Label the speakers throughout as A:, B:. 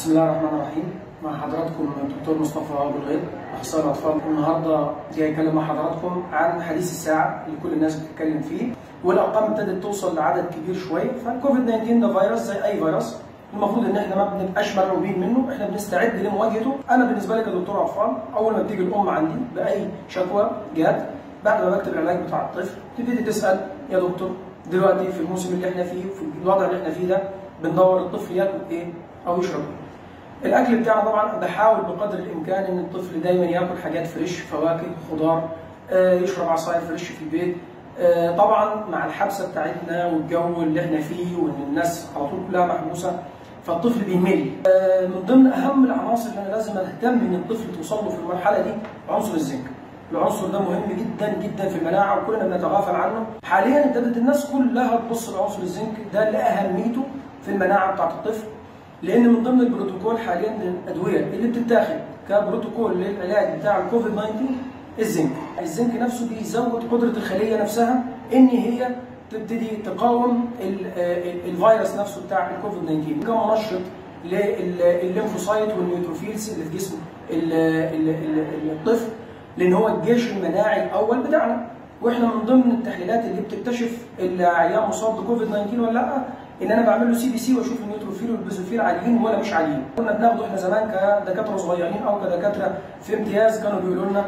A: بسم الله الرحمن الرحيم مع حضراتكم الدكتور مصطفى ابو الغيب اخصائي الاطفال النهارده جاي اتكلم مع حضراتكم عن حديث الساعه اللي كل الناس بتتكلم فيه والارقام ابتدت توصل لعدد كبير شويه فالكوفيد 19 ده فيروس زي اي فيروس المفروض ان احنا ما بنبقاش مرعوبين منه احنا بنستعد لمواجهته انا بالنسبه لي كدكتور اطفال اول ما بتيجي الام عندي باي شكوى جات بعد ما بكتب العلاج بتاع الطفل تبتدي تسال يا دكتور دلوقتي في الموسم اللي احنا فيه في الوضع اللي احنا فيه ده بندور الطفل ياكل ايه او يشرب ايه الاكل بتاعنا طبعا بحاول بقدر الامكان ان الطفل دايما ياكل حاجات فريش فواكه خضار آه، يشرب عصاير فريش في البيت آه، طبعا مع الحبسه بتاعتنا والجو اللي احنا فيه وان الناس على طول كلها محبوسه فالطفل بيمل آه، من ضمن اهم العناصر اللي انا لازم اهتم ان الطفل توصل له في المرحله دي عنصر الزنك العنصر ده مهم جدا جدا في المناعه وكلنا بنتغافل عنه حاليا ابتدت الناس كلها تبص لعنصر الزنك ده لاهميته في المناعه بتاعت الطفل لان من ضمن البروتوكول حاليا للادويه اللي بتتاخد كبروتوكول للعلاج بتاع الكوفيد 19 الزنك الزنك نفسه بيزود قدره الخليه نفسها ان هي تبتدي تقاوم ال- ال- الفيروس نفسه بتاع الكوفيد 19 كمنشط للليمفوسايت والنيوتروفيلز اللي في جسم ال- ال- ال- الطفل لان هو الجيش المناعي الاول بتاعنا واحنا من ضمن التحليلات اللي بتكتشف العيان مصاب بكوفيد 19 ولا لا ان انا بعمل له سي بي سي واشوف النيوتروفيل والبيزوفيل عاليين ولا مش عاليين كنا بناخده احنا زمان كدكاتره صغيرين او كدكاتره في امتياز كانوا بيقولوا لنا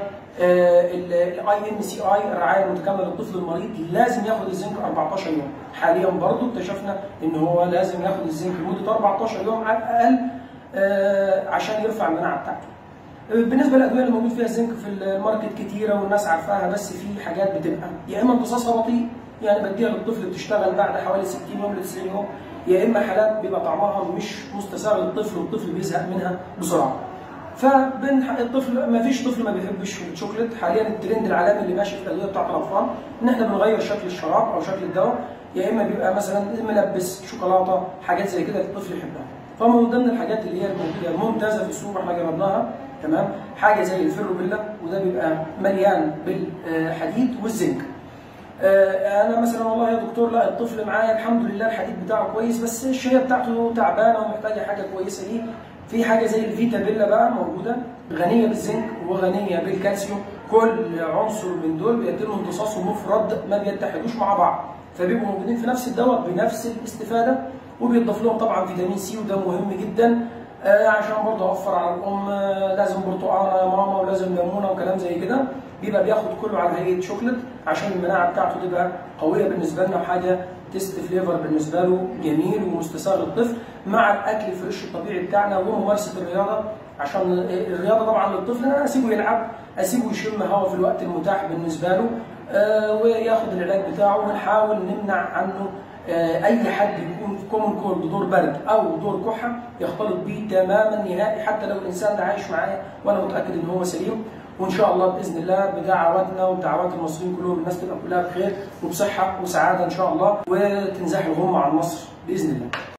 A: الاي ان سي اي الرعايه المتكامله للطفل المريض لازم ياخد الزنك 14 يوم حاليا برضو اكتشفنا ان هو لازم ياخد الزنك لمده 14 يوم على الاقل آه، عشان يرفع المناعه بتاعته بالنسبه للادويه اللي موجود فيها الزنك في الماركت كتيره والناس عارفاها بس في حاجات بتبقى يا اما امتصاصها بطيء يعني بديها للطفل بتشتغل بعد حوالي 60 يوم ل 90 يوم يا اما حالات بيبقى طعمها مش مستساغ للطفل والطفل بيزهق منها بسرعه فبين الطفل ما فيش طفل ما بيحبش الشوكليت حاليا الترند العالمي اللي ماشي في الادويه بتاعت الاطفال ان احنا بنغير شكل الشراب او شكل الدواء يا اما بيبقى مثلا ملبس شوكولاته حاجات زي كده الطفل يحبها فمن ضمن الحاجات اللي هي الموجوده الممتازه في السوق احنا جربناها تمام حاجه زي الفيروبيلا وده بيبقى مليان بالحديد والزنك آه، انا مثلا والله يا دكتور لا الطفل معايا الحمد لله الحديد بتاعه كويس بس الشهيه بتاعته تعبانه ومحتاجه حاجه كويسه ليه في حاجه زي الفيتا بيلا بقى موجوده غنيه بالزنك وغنيه بالكالسيوم كل عنصر من دول بيتم امتصاصه مفرد ما بيتحدوش مع بعض فبيبقوا موجودين في نفس الدواء بنفس الاستفاده وبيضاف لهم طبعا فيتامين سي وده مهم جدا آه، عشان برضه اوفر على الام آه، لازم برتقانه يا ماما ولازم ليمونه وكلام زي كده بيبقى بياخد كله على هيئه شوكليت عشان المناعه بتاعته تبقى قويه بالنسبه لنا وحاجه تيست فليفر بالنسبه له جميل ومستساغ للطفل مع الاكل الفريش الطبيعي بتاعنا وممارسه الرياضه عشان الرياضه طبعا للطفل انا اسيبه يلعب اسيبه يشم هواء في الوقت المتاح بالنسبه له آه، وياخد العلاج بتاعه ونحاول نمنع عنه آه، اي حد يكون في كومن كولد دور برد او دور كحه يختلط بيه تماما نهائي حتى لو الانسان ده عايش معايا وانا متاكد ان هو سليم وان شاء الله باذن الله بدعواتنا وبدعوات المصريين كلهم الناس تبقى كلها بخير وبصحه وسعاده ان شاح الله وتنزاح الغمه عن مصر باذن الله